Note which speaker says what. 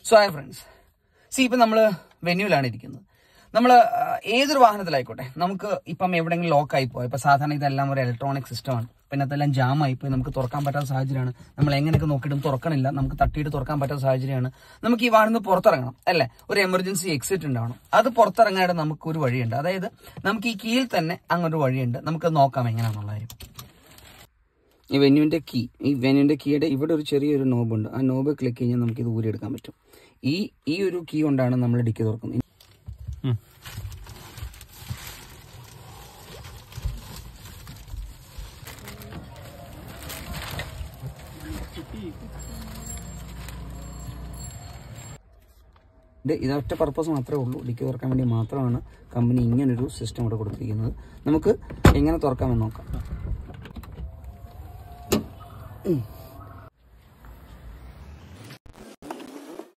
Speaker 1: So hi friends C ഇപ്പം നമ്മൾ വെന്യൂലാണ് ഇരിക്കുന്നത് നമ്മൾ ഏതൊരു വാഹനത്തിലായിക്കോട്ടെ നമുക്ക് ഇപ്പം എവിടെയെങ്കിലും ലോക്ക് ആയിപ്പോയി ഇപ്പം സാധാരണ ഇതെല്ലാം ഒരു ഇലക്ട്രോണിക് സിസ്റ്റമാണ് പിന്നെ അതെല്ലാം ജാം ആയിപ്പോയി നമുക്ക് തുറക്കാൻ പറ്റാത്ത സാഹചര്യമാണ് നമ്മൾ എങ്ങനെയൊക്കെ നോക്കിയിട്ടും തുറക്കണില്ല നമുക്ക് തട്ടിയിട്ട് തുറക്കാൻ പറ്റാത്ത സാഹചര്യമാണ് നമുക്ക് ഈ വാഹനം പുറത്തിറങ്ങണം അല്ലേ ഒരു എമർജൻസി എക്സിറ്റ് ഉണ്ടാവണം അത് പുറത്തിറങ്ങാനായിട്ട് നമുക്ക് ഒരു വഴിയുണ്ട് അതായത് നമുക്ക് ഈ കീയിൽ തന്നെ അങ്ങൊരു വഴിയുണ്ട് നമുക്ക് നോക്കാം എങ്ങനെയാണെന്നുള്ള കാര്യം ഈ വെന്യൂവിന്റെ കീ ഈ വെന്യൂവിന്റെ കീയുടെ ഇവിടെ ഒരു ചെറിയൊരു നോബ് ഉണ്ട് ആ നോബ് ക്ലിക്ക് കഴിഞ്ഞാൽ നമുക്ക് ഇത് ഊരിയെടുക്കാൻ പറ്റും ഈ ഈ ഒരു കീ കൊണ്ടാണ് നമ്മൾ ഡിക്കി തുറക്കുന്നത് ഇത് ഇതൊറ്റ പർപ്പസ് മാത്രമേ ഉള്ളൂ ഡിക്കി തുറക്കാൻ വേണ്ടി മാത്രമാണ് കമ്പനി ഇങ്ങനൊരു സിസ്റ്റം ഇവിടെ കൊടുത്തിരിക്കുന്നത് നമുക്ക് എങ്ങനെ തുറക്കാമെന്ന് നോക്കാം ഉം.